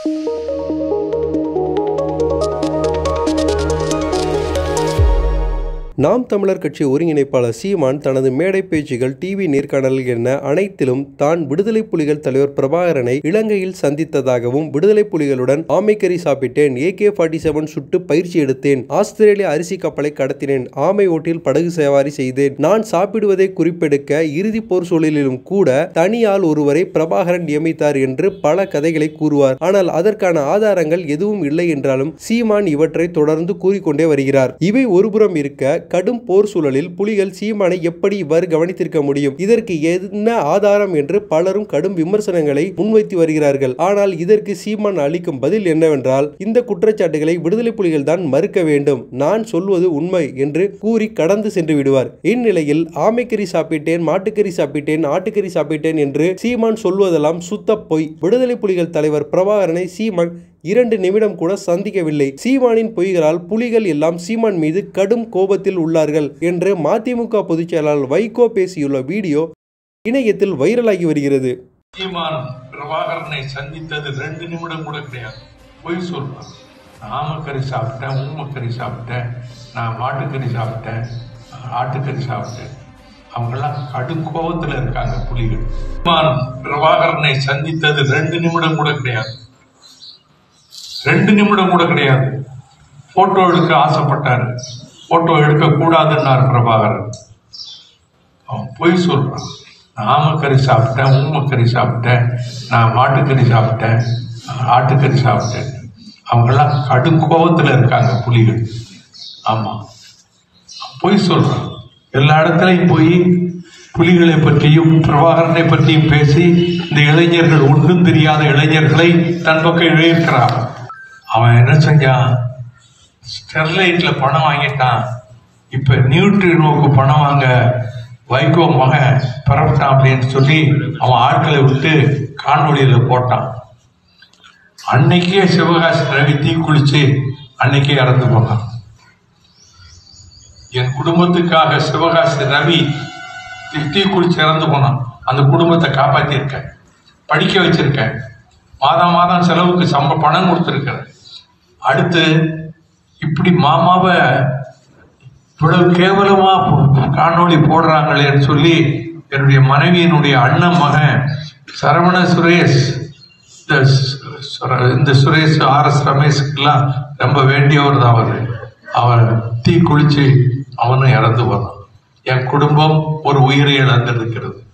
நாம் தமிழர் கட்சி ஒருங்கிணைப்பாளர் சீமான் தனது மேடை பேச்சுகள் டிவி நேர்காணல்கள் என அனைத்திலும் தான் விடுதலை புலிகள் தலைவர் பிரபாகரனை இலங்கையில் சந்தித்ததாகவும் விடுதலை புலிகளுடன் ஆமைக்கறி சாப்பிட்டேன் ஏகே ஃபார்ட்டி செவன் சுட்டு பயிற்சி எடுத்தேன் ஆஸ்திரேலிய அரிசி கப்பலை கடத்தினேன் ஆமை ஓட்டில் படகு சவாரி செய்தேன் நான் சாப்பிடுவதை குறிப்பெடுக்க இறுதி போர் சூழலிலும் கூட தனியால் ஒருவரை பிரபாகரன் நியமித்தார் என்று பல கதைகளை கூறுவார் ஆனால் அதற்கான ஆதாரங்கள் எதுவும் இல்லை என்றாலும் சீமான் இவற்றை தொடர்ந்து கூறிக்கொண்டே வருகிறார் இவை ஒருபுறம் இருக்க கடும் போர் சூழலில் புலிகள் சீமானை எப்படி இவ்வாறு கவனித்திருக்க முடியும் இதற்கு என்ன ஆதாரம் என்று பலரும் கடும் விமர்சனங்களை முன்வைத்து வருகிறார்கள் ஆனால் இதற்கு சீமான் அளிக்கும் பதில் என்னவென்றால் இந்த குற்றச்சாட்டுகளை விடுதலை புலிகள் தான் மறுக்க வேண்டும் நான் சொல்வது உண்மை என்று கூறி கடந்து சென்று விடுவார் இந்நிலையில் ஆமைக்கறி சாப்பிட்டேன் மாட்டுக்கறி சாப்பிட்டேன் ஆட்டுக்கறி சாப்பிட்டேன் என்று சீமான் சொல்வதெல்லாம் சுத்த பொய் விடுதலை புலிகள் தலைவர் பிரபாகரனை சீமான் இரண்டு நிமிடம் கூட சந்திக்கவில்லை சீமானின் பொய்களால் புலிகள் எல்லாம் சீமான் மீது கடும் கோபத்தில் உள்ளார்கள் என்று மதிமுக பொதுச் செயலாளர் வைகோ பேசியுள்ள வீடியோ இணையத்தில் வைரலாகி வருகிறது சீமான் பிரபாகரனை சந்தித்தது ரெண்டு நிமிடம் கூட கிடையாது பொய் சொல்றான் நான் ஆமக்கறி சாப்பிட்டேன் ஊமக்கறி சாப்பிட்டேன் நான் மாட்டுக்கறி சாப்பிட்டேன் ஆட்டுக்கறி சாப்பிட்டேன் அவங்கெல்லாம் கடும் கோபத்துல இருக்காங்க புலிகள் சீமான் பிரபாகரனை சந்தித்தது ரெண்டு நிமிடம் கூட கிடையாது ரெண்டு நிமிடம் கூட கிடையாது போட்டோ எடுக்க ஆசைப்பட்டாரு போட்டோ எடுக்க கூடாதுன்னார் பிரபாகரன் அவன் பொய் சொல்றான் நான் ஆமக்கறி சாப்பிட்டேன் ஊமக்கறி சாப்பிட்டேன் நான் மாட்டுக்கறி சாப்பிட்டேன் ஆட்டுக்கறி சாப்பிட்டேன் அவங்கெல்லாம் கடும் கோபத்துல இருக்காங்க புலிகள் ஆமா பொய் சொல்றான் எல்லா இடத்துலையும் போய் புலிகளை பற்றியும் பிரபாகரனை பற்றியும் பேசி இந்த இளைஞர்கள் ஒன்றும் தெரியாத இளைஞர்களை தன் பக்கம் இழைக்கிறான் அவன் என்ன செஞ்சான் ஸ்டெர்லைட்ல பணம் வாங்கிட்டான் இப்ப நியூட்ரினோக்கு பணம் வாங்க வைகோ மகன் பிறப்பிட்டான் அப்படின்னு சொல்லி அவன் ஆட்களை விட்டு காணொளியில போட்டான் அன்னைக்கே சிவகாசி ரவி தீ குளிச்சு அன்னைக்கே இறந்து போனான் என் குடும்பத்துக்காக சிவகாசி ரவி தீ- தீ குளிச்சு இறந்து போனான் அந்த குடும்பத்தை காப்பாத்திருக்கேன் படிக்க வச்சிருக்கேன் மாதம் மாதம் செலவுக்கு சம்ப பணம் கொடுத்துருக்கேன் அடுத்து இப்படி மாமாவை இவ்வளவு கேவலமா போ- காணொளி போடுறாங்களேன்னு சொல்லி என்னுடைய மனைவியினுடைய அண்ணன் மகன் சரவண சுரேஷ் இந்த சு- சுர- இந்த சுரேஷ் ஆர் எஸ் ரமேஷுக்கெல்லாம் ரொம்ப வேண்டியவர் தான் அவரு அவன் தீ குளிச்சு அவனும் இறந்து போனான் என் குடும்பம் ஒரு உயிரை இழந்திருக்கிறது